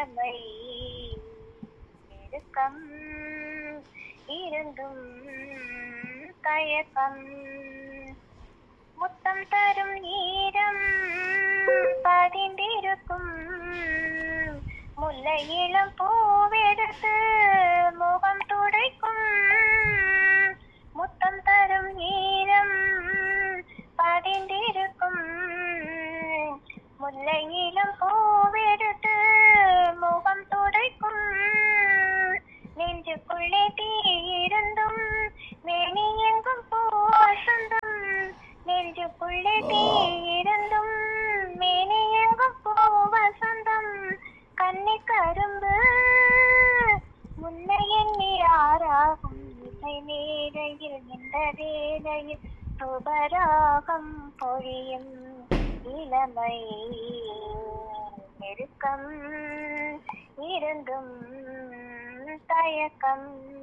இளமை நெருக்கம் இருந்தும் தயக்கம் முத்தம் தரும் ஈரம் பதிந்திருக்கும் முல்லை இளம் பூவெடுத்து முகம் துடைக்கும் முத்தம் தரும் ஈரம் பதிந்திருக்கும் முல்லை இளம் பூவெடுத்து முகம் துடைக்கும் நெஞ்சுக்குள்ளே தீ இருந்தும் மேனி எங்கும் பூ வசந்தம் நெஞ்சுக்குள்ளே தீ இருந்தும் மேனி எங்கும் பூ வசந்தம் கண்ணி கரும்பு முன்னை எண்ணி ஆறாகும் இசை மேடையில் இந்த வேளையில் சுபராகம் பொழியும் இளமை நெருக்கம் இருந்தும் தயக்கம்